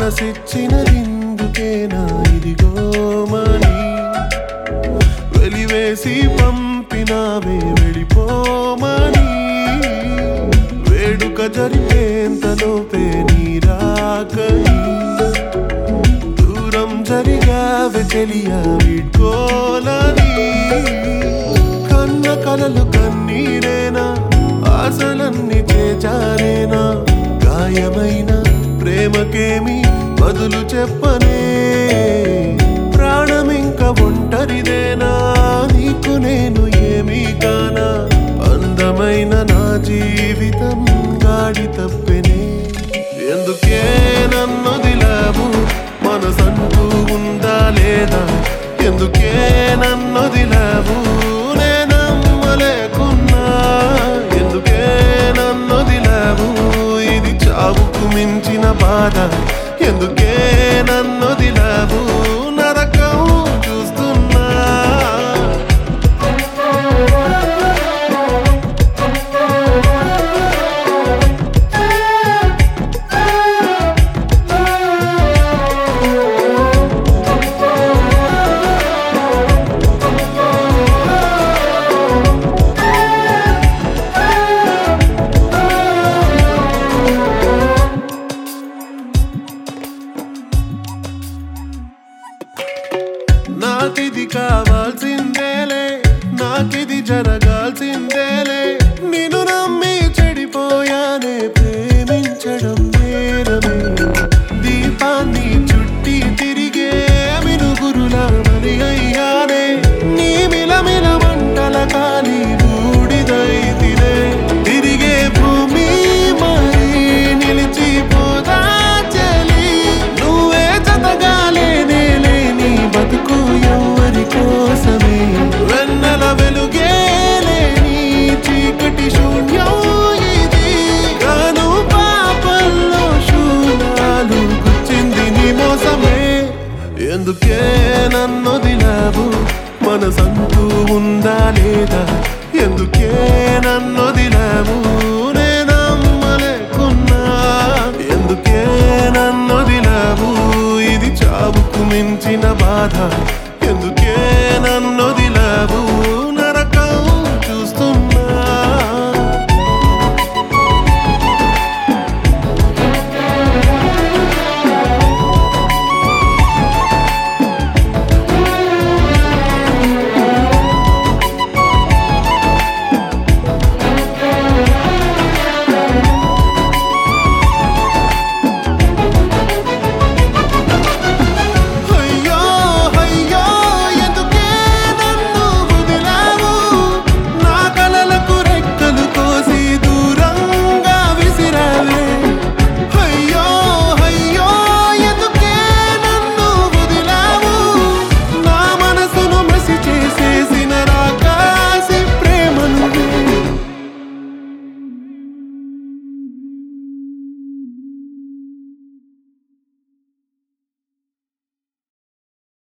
మనసిచ్చినదిందుకేనా ఇదిగోమని వెలివేసి పంపినావే వెళ్ళిపోమని వేడుక జరిపేంతలోపే నీరాకని దూరం జరిగావే తెలియ వీడ్కోలని కన్న కలలు కన్నీరేనా ఆశలన్నీ చేచారేనా గాయమైన ప్రేమకేమి బదులు చెప్పనే ప్రాణమింక ఒంటరిదేనా నీకు నేను ఏమీ కానా అందమైన నా జీవితం గాడి తప్పెనే ఎందుకే నన్ను దిలావు మనసంటూ ఉందా లేదా ఎందుకే నన్ను దిలావు నేనమ్మలేకున్నా ఎందుకే నన్ను దిలావు ఇది చావుకు మించిన బాధ ఎందుకే నన్ను దిలావు నరకం చూస్తున్నా నాకిది కావాల్సిందేలే నాకిది జరగాల్సిందేలే నిన్ను నమ్మి చెడిపోయానే ప్రేమించడం నేరమే దీపాన్ని చుట్టి తిరిగే మినుగురుల మరి అయ్యానే నీ మిలమిల మంటల కాలి బూడిదైతినే తిరిగే భూమి మరి నిలిచిపోదా చెలి నువ్వే జతగాలేనే లేని బతుకు ఎవరి కోసమే వెన్నెల వెలుగే లేని చీకటి శూన్యం ఇది గాను పాపల్లో శూన్యాలు గుచ్చింది నీ మోసమే ఎందుకే నన్ను దిలావు మనసంటూ ఉందా లేదా ఎందుకే నన్ను దిలావు నేనమ్మలేకున్నా ఎందుకే నన్ను దిలావు ఇది చావుకు మించిన బాధ